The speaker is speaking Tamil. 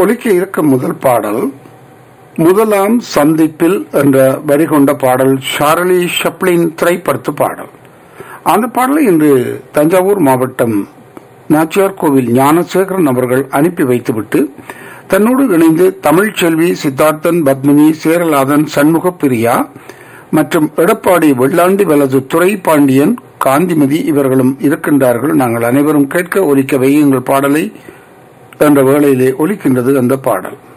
ஒலிக்க இருக்கும் முதல் பாடல் முதலாம் சந்திப்பில் என்ற வரி கொண்ட பாடல் ஷார்லி ஷப்ளின் திரைப்படத்து பாடல் அந்த பாடலை இன்று தஞ்சாவூர் மாவட்டம் நாச்சியார் கோவில் ஞானசேகரன் அவர்கள் அனுப்பி வைத்துவிட்டு தன்னோடு இணைந்து தமிழ்ச்செல்வி சித்தார்த்தன் பத்மினி சேரலாதன் சண்முக பிரியா மற்றும் எடப்பாடி வெள்ளாண்டி வலது துறை பாண்டியன் காந்திமதி இவர்களும் இருக்கின்றார்கள் நாங்கள் அனைவரும் கேட்க ஒலிக்க வையுங்கள் பாடலை என்ற வேளையிலே ஒலிக்கின்றது அந்த பாடல்